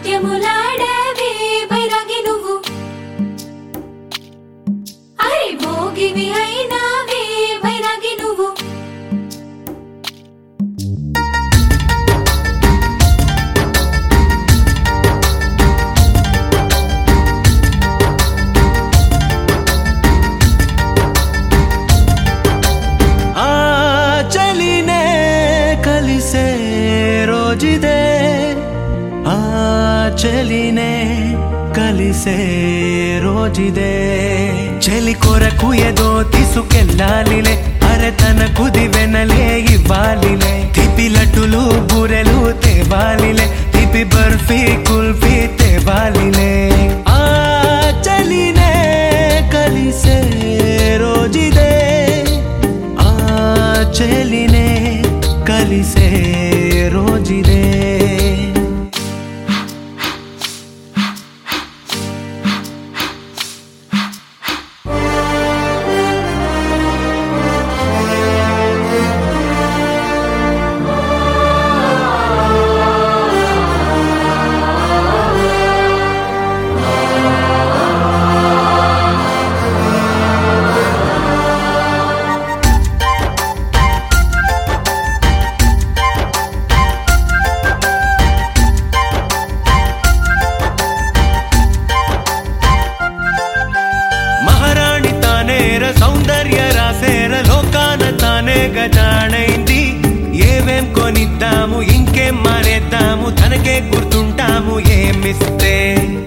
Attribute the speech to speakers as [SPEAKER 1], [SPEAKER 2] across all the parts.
[SPEAKER 1] నాట్యములాడవే బైరాగి నువ్వు అరే భోగివి అయినావే బైరాగి నువ్వు
[SPEAKER 2] ಆ ಚಲಿನೇ ಕಲಿಸೆ ರೋಜಿದೆ ಆ ಚಲಿನೇ కలిసే రోజుదే చెలి కొరకు ఏదో తీసుకెళ్ళాలిలే అరే తన కుది వెనలే ఇవ్వాలిలే తిపి లడ్డులు బూరెలు తేవాలిలే తిపి బర్ఫీ కుల్ఫీ తేవాలిలే ఆ చలినే కలిసే రోజుదే ఆ చెలినే కలిసే రోజుదే మహారాణి తానేర సౌందర్య రాసేర లోకాన తానే గజాణైంది ఏవేం కొనిద్దాము ఇంకేం మానేద్దాము తనకే గుర్తుంటాము ఏమిస్తే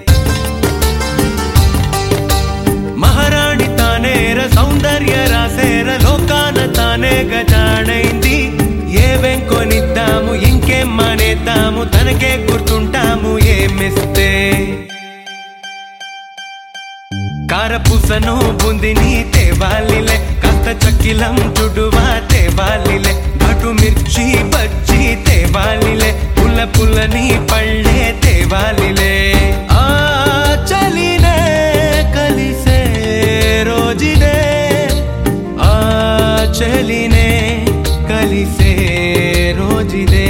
[SPEAKER 2] మహారాణి తానేర సౌందర్య రాసేర లోకాన తానే గజాణైంది ఏవేం కొనిద్దాము ఇంకేం మానేద్దాము తనకే గుర్తుంటాము ఏమిస్తే కారపూసను బుందిని తేవాలిలే కాస్త చక్కిలం చుడువా తేవాలిలే ఘటు మిర్చి బజ్జి తేవాలిలే పుల్ల పుల్లని పళ్ళే తేవాలిలే ఆ చలినే కలిసే రోజుదే ఆ చలినే కలిసే రోజుదే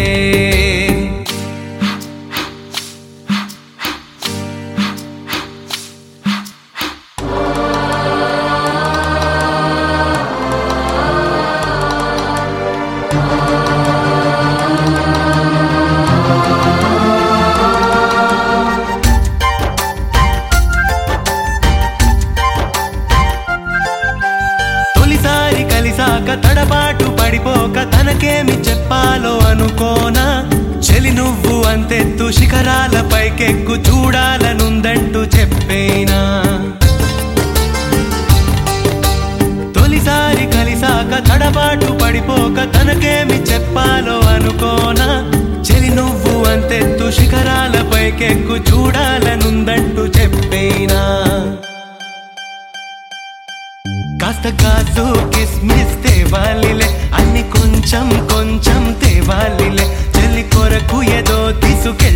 [SPEAKER 2] తొలిసారి కలిసాక తడబాటు పడిపోక తనకేమి చెప్పాలో అనుకోనా చెలి నువ్వు అంతెత్తు శిఖరాల పైకెక్కు చూడాలనుందంటూ చెప్పేనా తొలిసారి కలిసాక తడబాటు పడిపోక తనకేమి చెప్పాలో అనుకోనా చెలి నువ్వు అంతెత్తు శిఖరాల పైకెక్కు చూడాలనుందంటూ చెప్పేనా కాస్త కాసు కిస్మిస్ తేవాలిలే అన్ని కొంచెం కొంచెం తేవాలిలే చెల్లి కొరకు ఏదో తీసుకెళ్ళాలిలే